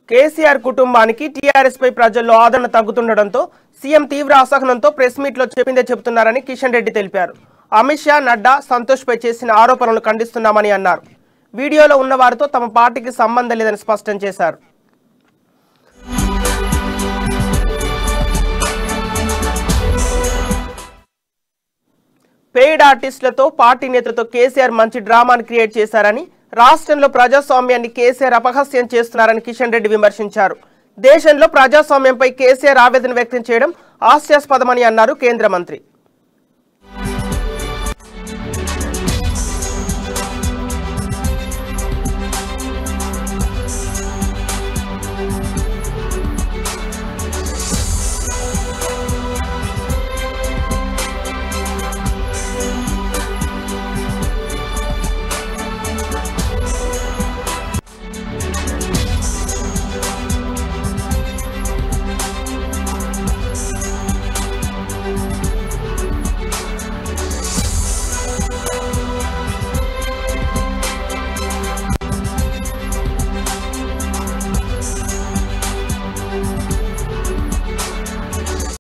కేసీఆర్ కుటుంబానికి టీఆర్ఎస్ పై ప్రజల్లో ఆదరణ తగ్గుతుండటంతో సీఎం తీవ్ర అసహనంతో ప్రెస్ మీట్ లో చెప్పిందే చెబుతున్నారని కిషన్ రెడ్డి తెలిపారు అమిత్ షా నడ్డా సంతోష్ పై చేసిన ఆరోపణలు ఖండిస్తున్నామని అన్నారు వీడియోలో ఉన్న వారితో తమ పార్టీకి సంబంధం లేదని స్పష్టం చేశారు పెయిడ్ ఆర్టిస్టులతో పార్టీ నేతలతో కేసీఆర్ మంచి డ్రామాను క్రియేట్ చేశారని రాష్ట్రంలో ప్రజాస్వామ్యాన్ని కేసీఆర్ అపహాస్యం చేస్తున్నారని కిషన్ రెడ్డి విమర్శించారు దేశంలో ప్రజాస్వామ్యంపై కేసీఆర్ ఆవేదన వ్యక్తం చేయడం హాస్యాస్పదమని అన్నారు కేంద్ర మంత్రి